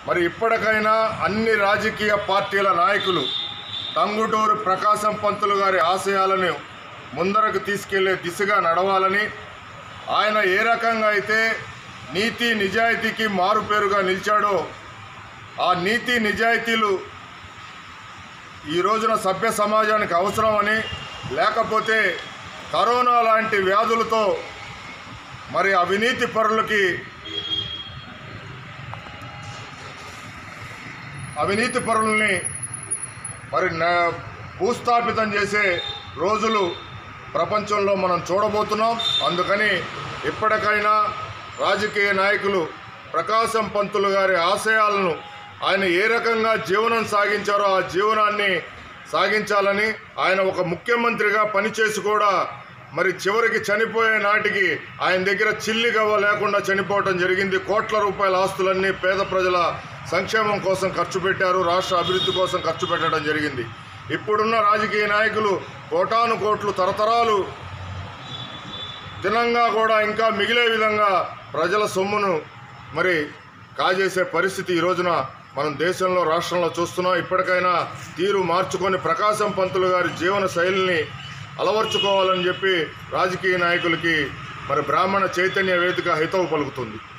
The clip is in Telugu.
మరి ఇప్పటికైనా అన్ని రాజకీయ పార్టీల నాయకులు టంగుటూరు ప్రకాశం పంతులు గారి ఆశయాలను ముందరకు తీసుకెళ్లే దిశగా నడవాలని ఆయన ఏ రకంగా అయితే నీతి నిజాయితీకి మారుపేరుగా నిలిచాడో ఆ నీతి నిజాయితీలు ఈ రోజున సభ్య సమాజానికి అవసరమని లేకపోతే కరోనా లాంటి వ్యాధులతో మరి అవినీతి పరులకి అవినీతి పరుల్ని మరి న- భూస్థాపితం చేసే రోజులు ప్రపంచంలో మనం చూడబోతున్నాం అందుకని ఇప్పటికైనా రాజకీయ నాయకులు ప్రకాశం పంతులు గారి ఆశయాలను ఆయన ఏ రకంగా జీవనం సాగించారో ఆ జీవనాన్ని సాగించాలని ఆయన ఒక ముఖ్యమంత్రిగా పనిచేసి కూడా మరి చివరికి చనిపోయే నాటికి ఆయన దగ్గర చిల్లి గవ్వ లేకుండా చనిపోవటం జరిగింది కోట్ల రూపాయల ఆస్తులన్నీ పేద ప్రజల సంక్షేమం కోసం ఖర్చు పెట్టారు రాష్ట్ర అభివృద్ధి కోసం ఖర్చు పెట్టడం జరిగింది ఇప్పుడున్న రాజకీయ నాయకులు కోటాను కోట్లు తరతరాలు దినంగా కూడా ఇంకా మిగిలే విధంగా ప్రజల సొమ్మును మరి కాజేసే పరిస్థితి ఈ రోజున మనం దేశంలో రాష్ట్రంలో చూస్తున్నాం ఇప్పటికైనా తీరు మార్చుకొని ప్రకాశం పంతులు గారి జీవన శైలిని అలవర్చుకోవాలని చెప్పి రాజకీయ నాయకులకి మరి బ్రాహ్మణ చైతన్య వేదిక హితవు పలుకుతుంది